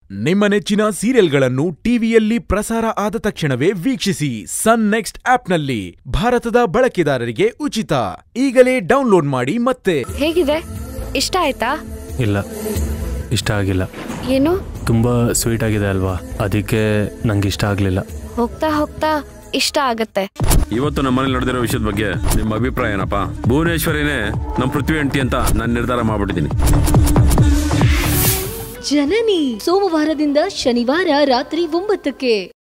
ನಿಮ್ಮ ನೆಚ್ಚಿನ ಸೀರಿಯಲ್ಗಳನ್ನು ಟಿವಿಯಲ್ಲಿ ಪ್ರಸಾರ ಆದ ತಕ್ಷಣವೇ ವೀಕ್ಷಿಸಿ ಸನ್ ನೆಕ್ಸ್ಟ್ ಆಪ್ನಲ್ಲಿ ಭಾರತದ ಬಳಕೆದಾರರಿಗೆ ಉಚಿತ ಈಗಲೇ ಡೌನ್ಲೋಡ್ ಮಾಡಿ ಮತ್ತೆ ಹೇಗಿದೆ ಇಷ್ಟ ಆಯ್ತಾ ಇಲ್ಲ ಇಷ್ಟ ಆಗಿಲ್ಲ ಏನು ತುಂಬ ಸ್ವೀಟ್ ಆಗಿದೆ ಅಲ್ವಾ ಅದಕ್ಕೆ ನಂಗೆ ಇಷ್ಟ ಆಗಲಿಲ್ಲ ಹೋಗ್ತಾ ಹೋಗ್ತಾ ಇಷ್ಟ ಆಗತ್ತೆ ಇವತ್ತು ನಮ್ಮ ಮನೇಲಿ ನಡೆದಿರೋ ವಿಷಯದ ಬಗ್ಗೆ ನಿಮ್ಮ ಅಭಿಪ್ರಾಯ ಏನಪ್ಪ ಭುವನೇಶ್ವರಿನೇ ನಮ್ಮ ಪೃಥ್ವಿ ಅಂಟಿ ಅಂತ ನಾನು ನಿರ್ಧಾರ ಮಾಡ್ಬಿಟ್ಟಿದ್ದೀನಿ ಜನನಿ ಸೋಮವಾರದಿಂದ ಶನಿವಾರ ರಾತ್ರಿ ಒಂಬತ್ತಕ್ಕೆ